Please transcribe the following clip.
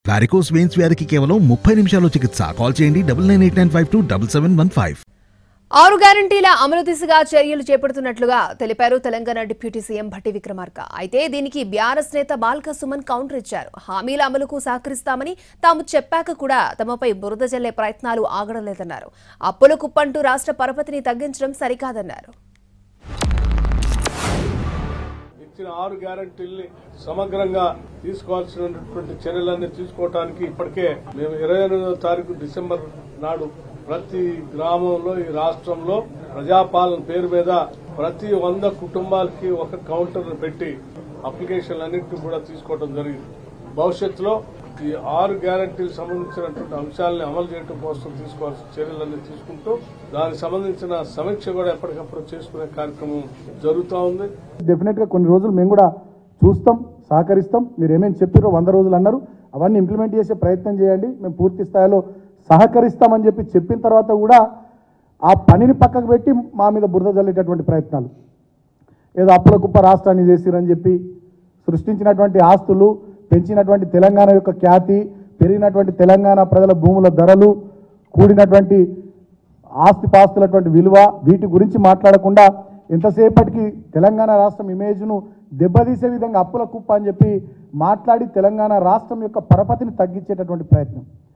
varicose veins వ్యాధికి కేవలం ముప్పై నిమిషాల్లో చికిత్స కాల్ చేయండి double nine eight nine five two double seven one five ఆరు గ్యారంటీల అమలు దిశగా చర్యలు చేపడుతున్నట్లుగా తెలిపారు తెలంగాణ డిప్యూటీ సీఎం భట్టి విక్రమార్క అయితే దీనికి బీఆర్ఎస్ నేత బాల్క సుమన్ కౌంటర్ ఇచ్చారు హామీల అమలుకు సహకరిస్తామని తాము చెప్పాక కూడా తమపై బురద జల్లే ప్రయత్నాలు ఆగడం లేదన్నారు అప్పుల కుప్పంటూ రాష్ట్ర పరపతిని తగ్గించడం సరికాదన్నారు ఇచ్చిన ఆరు గ్యారంటీల్ని సమగ్రంగా తీసుకోవాల్సినటువంటి చర్యలన్నీ తీసుకోవడానికి ఇప్పటికే మేము ఇరవై ఎనిమిదవ తారీఖు డిసెంబర్ నాడు ప్రతి గ్రామంలో ఈ రాష్ట్రంలో ప్రజాపాలన పేరు మీద ప్రతి వంద కుటుంబాలకి ఒక కౌంటర్ పెట్టి అప్లికేషన్లు అన్నింటినీ కూడా తీసుకోవడం జరిగింది భవిష్యత్తులో ఈ ఆరు గ్యారంటీలకు సంబంధించినటువంటి అంశాలను అమలు చేయడం కోసం తీసుకోవాల్సిన చర్యలన్నీ తీసుకుంటూ దానికి సంబంధించిన సమీక్ష కూడా ఎప్పటికప్పుడు చేసుకునే కార్యక్రమం జరుగుతూ ఉంది డెఫినెట్గా కొన్ని రోజులు మేము కూడా చూస్తాం సహకరిస్తాం మీరు ఏమేమి చెప్పారో వంద రోజులు అన్నారు అవన్నీ ఇంప్లిమెంట్ చేసే ప్రయత్నం చేయండి మేము పూర్తి స్థాయిలో సహకరిస్తామని చెప్పి చెప్పిన తర్వాత కూడా ఆ పనిని పక్కకు పెట్టి మా మీద బురద జల్లేటటువంటి ప్రయత్నాలు ఏదో అప్పుల కుప్ప రాష్ట్రాన్ని చేసిరని చెప్పి సృష్టించినటువంటి ఆస్తులు పెంచినటువంటి తెలంగాణ యొక్క ఖ్యాతి పెరిగినటువంటి తెలంగాణ ప్రజల భూముల ధరలు కూడినటువంటి ఆస్తి పాస్తులటువంటి విలువ వీటి గురించి మాట్లాడకుండా ఎంతసేపటికి తెలంగాణ రాష్ట్రం ఇమేజ్ను దెబ్బతీసే విధంగా అప్పుల కుప్ప అని చెప్పి మాట్లాడి తెలంగాణ రాష్ట్రం యొక్క పరపతిని తగ్గించేటటువంటి ప్రయత్నం